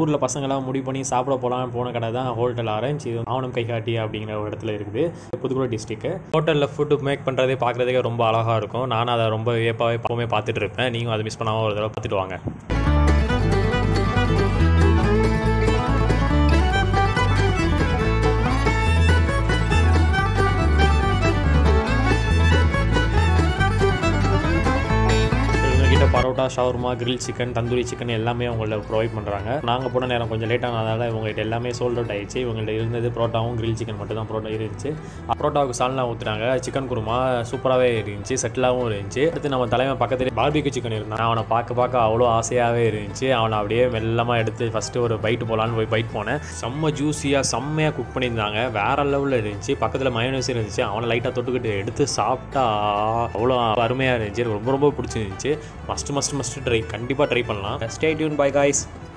ஊரில் பசங்களாம் முடிவு பண்ணி சாப்பிட போகலான்னு போன கடை தான் ஹோட்டல் ஆரஞ்ச் இது ஆவணம் கைகாட்டி அப்படிங்கிற ஒரு இடத்துல இருக்குது புதுக்குடி டிஸ்ட்ரிக்ட் ஹோட்டலில் ஃபுட்டு மேக் பண்ணுறதே பார்க்குறதுக்கே ரொம்ப அழகாக இருக்கும் நானும் அதை ரொம்ப வியப்பாகவே எப்பவுமே பார்த்துட்டு இருப்பேன் நீங்களும் அதை மிஸ் பண்ணாமல் ஒரு தடவை பார்த்துட்டு வாங்க இவங்ககிட்ட parotta shawarma grill chicken tandoori chicken எல்லாமே அவங்கள்ட்ட ப்ரொவைட் பண்ணுறாங்க நாங்கள் போன நேரம் கொஞ்சம் லேட்டானதால இவங்ககிட்ட எல்லாமே சோல்ட் அவுட் ஆயிடுச்சு இவங்கள்ட்ட இருந்தது பரோட்டாவும் கிரில் சிக்கன் மட்டும் தான் பரோட்டா இருந்துச்சு பரோட்டாவுக்கு சால்னா ஊற்றுனாங்க சிக்கன் குருமா சூப்பராகவே இருந்துச்சு செட்டிலாகவும் இருந்துச்சு அடுத்து நம்ம தலைவன் பக்கத்துலேயே பார்பிக்கு சிக்கன் இருந்தான் அவனை பார்க்க பார்க்க அவ்வளோ ஆசையாகவே இருந்துச்சு அவனை அப்படியே மெல்லமாக எடுத்து ஃபஸ்ட்டு ஒரு பைட்டு போகலான்னு போய் பைட் போனேன் செம்ம ஜூஸியாக செம்மையாக குக் பண்ணியிருந்தாங்க வேற லெவலில் இருந்துச்சு பக்கத்தில் மயோனஸ் இருந்துச்சு அவனை லைட்டாக தொட்டுக்கிட்டு எடுத்து சாப்பிட்டா அவ்வளோ அருமையாக இருந்துச்சு எனக்கு ரொம்ப ரொம்ப பிடிச்சிருந்துச்சு மஸ்ட் மஸ்ட் மஸ்ட் ட்ரை கண்டிப்பாக ட்ரை பண்ணலாம் ஸ்டே டியூன் பை காய்ஸ்